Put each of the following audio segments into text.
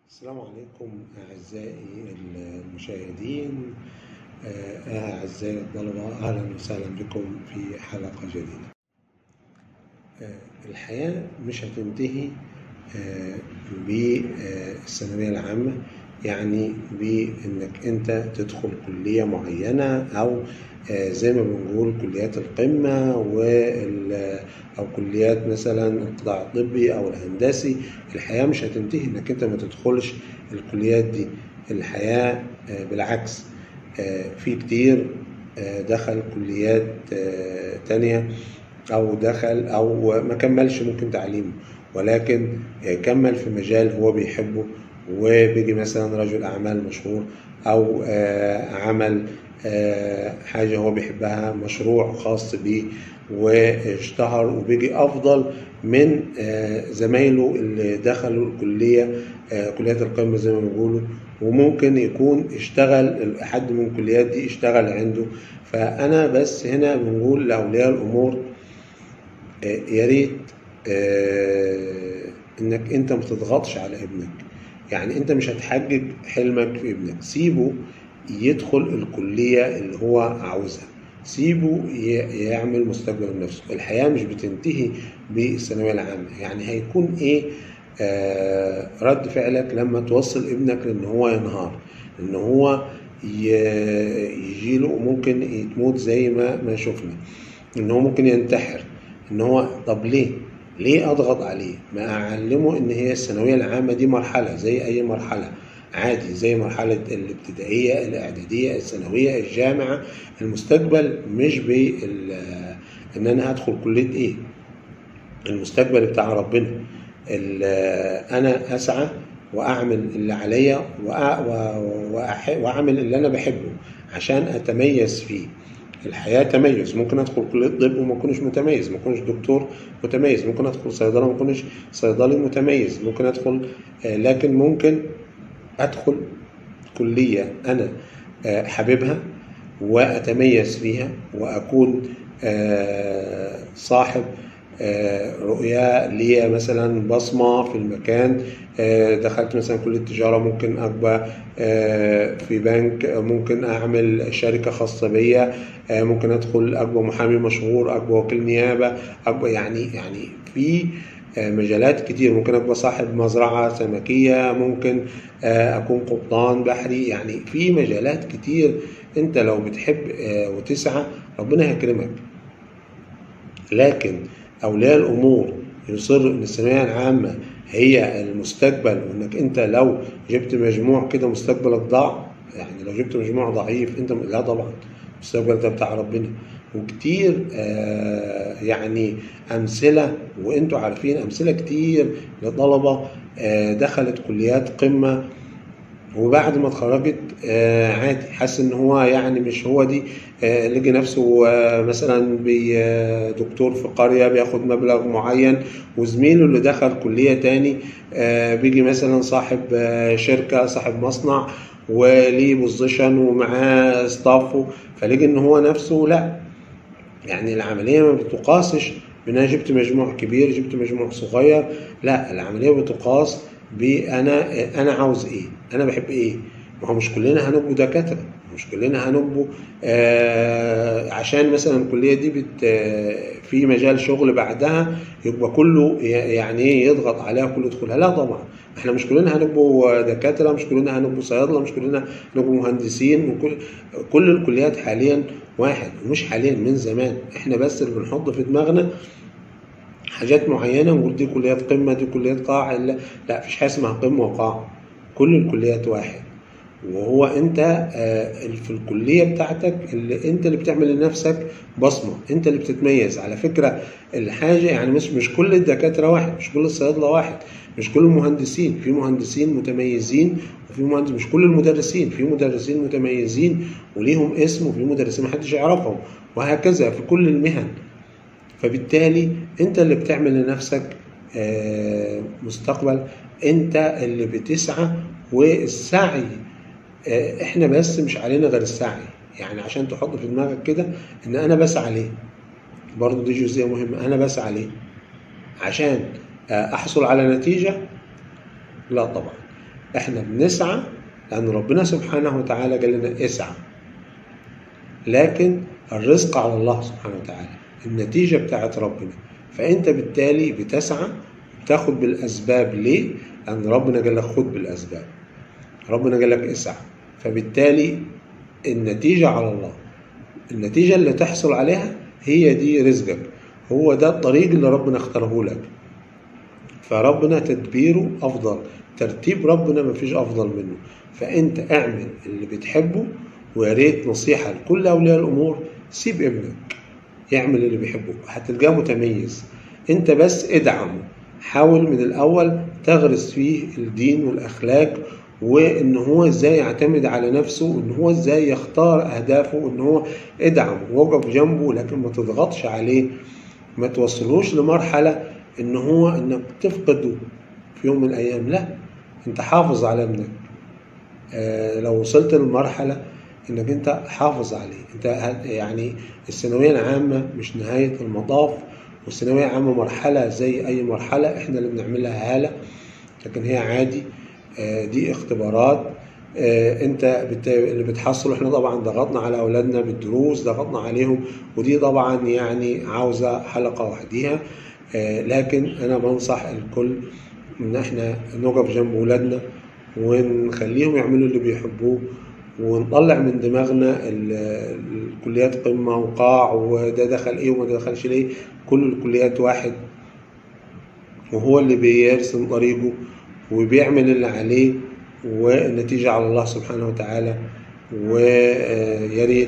السلام عليكم أعزائي المشاهدين آه، أعزائي الطلبة أهلا وسهلا بكم في حلقة جديدة آه، الحياة مش هتنتهي آه، بالثانوية العامة يعني بإنك أنت تدخل كلية معينة أو زي ما بنقول كليات القمة وال أو كليات مثلا القطاع الطبي أو الهندسي الحياة مش هتنتهي إنك أنت ما تدخلش الكليات دي الحياة بالعكس في كتير دخل كليات تانية أو دخل أو ما كملش ممكن تعليمه ولكن كمل في مجال هو بيحبه وبيجي مثلا رجل أعمال مشهور أو عمل حاجة هو بيحبها مشروع خاص بيه واشتهر وبيجي أفضل من زمايله اللي دخلوا الكلية كليات القمة زي ما بيقولوا وممكن يكون اشتغل حد من الكليات دي اشتغل عنده فأنا بس هنا بنقول لأولياء الأمور يا ريت انك انت ما تضغطش على ابنك يعني انت مش هتحجج حلمك في ابنك سيبه يدخل الكلية اللي هو عاوزها سيبه يعمل مستقبل لنفسه الحياة مش بتنتهي بالثانوية العامة يعني هيكون ايه آه رد فعلك لما توصل ابنك لان هو ينهار ان هو يجيله ممكن تموت زي ما ما شفنا ان هو ممكن ينتحر ان هو طب ليه ليه اضغط عليه ما اعلمه ان هي الثانويه العامه دي مرحله زي اي مرحله عادي زي مرحله الابتدائيه الاعداديه الثانويه الجامعه المستقبل مش بال ان انا هدخل كليه ايه المستقبل بتاع ربنا انا اسعى واعمل اللي عليا واعمل اللي انا بحبه عشان اتميز فيه الحياة تميز ممكن أدخل كلية طب وما أكونش متميز ما أكونش دكتور متميز ممكن أدخل صيدلة وما أكونش صيدلي متميز ممكن أدخل لكن ممكن أدخل كلية أنا حاببها وأتميز فيها وأكون صاحب رؤية ليا مثلا بصمة في المكان دخلت مثلا كلية تجارة ممكن أبقى في بنك ممكن أعمل شركة خاصة بيا ممكن أدخل أبقى محامي مشهور أبقى وكيل نيابة أبقى يعني يعني في مجالات كتير ممكن أبقى صاحب مزرعة سمكية ممكن أكون قبطان بحري يعني في مجالات كتير أنت لو بتحب وتسعى ربنا هيكرمك لكن أولياء الأمور يصر إن الثانوية العامة هي المستقبل وإنك أنت لو جبت مجموع كده مستقبلك ضاع يعني لو جبت مجموع ضعيف أنت لا طبعا المستقبل ده بتاع ربنا وكتير آه يعني أمثلة وأنتوا عارفين أمثلة كتير لطلبة آه دخلت كليات قمة وبعد ما اتخرجت آه عادي حس ان هو يعني مش هو دي آه لقي نفسه آه مثلا دكتور في قريه بياخد مبلغ معين وزميله اللي دخل كليه تاني بيجي مثلا صاحب شركه صاحب مصنع وليه بوزيشن ومعاه ستافه فلقي ان هو نفسه لا يعني العمليه ما بتقاسش بان جبت مجموع كبير جبت مجموع صغير لا العمليه بتقاس بانا انا عاوز ايه انا بحب ايه ما هو مش كلنا هنبقوا دكاتره مش كلنا هنبقوا آه عشان مثلا الكليه دي بت في مجال شغل بعدها يبقى كله يعني ايه يضغط عليها كله يدخلها لا طبعا احنا مش كلنا هنبقوا دكاتره مش كلنا هنبقوا صيادله مش كلنا هنبقوا مهندسين وكل كل الكليات حاليا واحد ومش حاليا من زمان احنا بس اللي بنحط في دماغنا حاجات معينه ونقول دي كليات قمه دي كليات قاع لا لا مفيش حاجه اسمها قمه وقاع كل الكليات واحد وهو انت في الكليه بتاعتك اللي انت اللي بتعمل لنفسك بصمه انت اللي بتتميز على فكره الحاجه يعني مش مش كل الدكاتره واحد مش كل الصيادله واحد مش كل المهندسين في مهندسين متميزين وفي مهندس مش كل المدرسين في مدرسين متميزين وليهم اسم وفي مدرسين محدش يعرفهم وهكذا في كل المهن فبالتالي انت اللي بتعمل لنفسك مستقبل انت اللي بتسعى والسعي احنا بس مش علينا غير السعي يعني عشان تحط في دماغك كده ان انا بسعى ليه برضه دي جزئيه مهمه انا بسعى ليه عشان احصل على نتيجه لا طبعا احنا بنسعى لأن ربنا سبحانه وتعالى قال لنا اسعى لكن الرزق على الله سبحانه وتعالى النتيجة بتاعت ربنا فأنت بالتالي بتسعى تاخد بالأسباب ليه؟ لأن ربنا قال لك خد بالأسباب ربنا قال لك اسعى فبالتالي النتيجة على الله النتيجة اللي تحصل عليها هي دي رزقك هو ده الطريق اللي ربنا اختاره لك فربنا تدبيره أفضل ترتيب ربنا مفيش أفضل منه فأنت اعمل اللي بتحبه ويا ريت نصيحة لكل أولياء الأمور سيب ابنك يعمل اللي بيحبه هتلقاه متميز أنت بس ادعمه حاول من الأول تغرس فيه الدين والأخلاق وان هو ازاي يعتمد على نفسه وان هو ازاي يختار اهدافه وان هو ادعمه ووقف جنبه لكن ما تضغطش عليه ما توصلوش لمرحلة ان هو انك تفقده في يوم من الايام لا انت حافظ على ابنك آه لو وصلت للمرحلة انك انت حافظ عليه انت يعني الثانوية العامة مش نهاية المطاف والثانوية العامة مرحلة زي اي مرحلة احنا اللي بنعملها هالة لكن هي عادي دي اختبارات انت اللي بتحصله احنا طبعا ضغطنا على اولادنا بالدروس ضغطنا عليهم ودي طبعا يعني عاوزه حلقه وحديها لكن انا بنصح الكل ان احنا نقف جنب اولادنا ونخليهم يعملوا اللي بيحبوه ونطلع من دماغنا الكليات قمه وقاع وده دخل ايه وما دخلش ليه كل الكليات واحد وهو اللي بيرسم طريقه وبيعمل اللي عليه والنتيجة على الله سبحانه وتعالى ويا ريت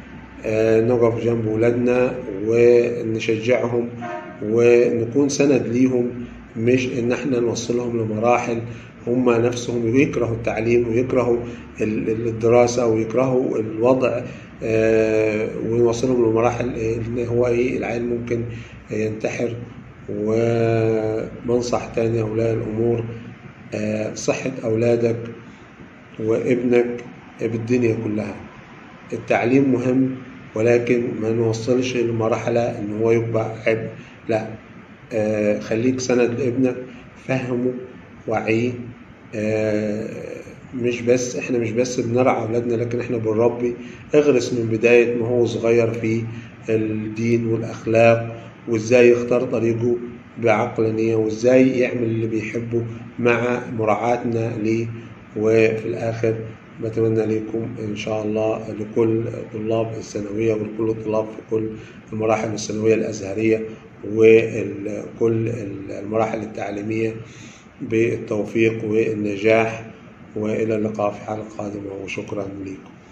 نقف جنب ولادنا ونشجعهم ونكون سند ليهم مش ان احنا نوصلهم لمراحل هم نفسهم يكرهوا التعليم ويكرهوا الدراسة ويكرهوا الوضع ونوصلهم لمراحل ان هو ايه العيل ممكن ينتحر وبنصح تاني أولياء الأمور صحة أولادك وابنك بالدنيا كلها التعليم مهم ولكن ما نوصلش لمرحلة إن هو يبقى عبء لا خليك سند لابنك فهمه وعيه مش بس احنا مش بس بنرعى اولادنا لكن احنا بنربي اغرس من بداية ما هو صغير في الدين والاخلاق وازاي يختار طريقه بعقلانية وازاي يعمل اللي بيحبه مع مراعاتنا ليه وفي الاخر بتمنى لكم ان شاء الله لكل طلاب الثانويه ولكل الطلاب في كل المراحل الثانويه الازهريه وكل المراحل التعليميه بالتوفيق والنجاح والى اللقاء في حلقه قادمه وشكرا لكم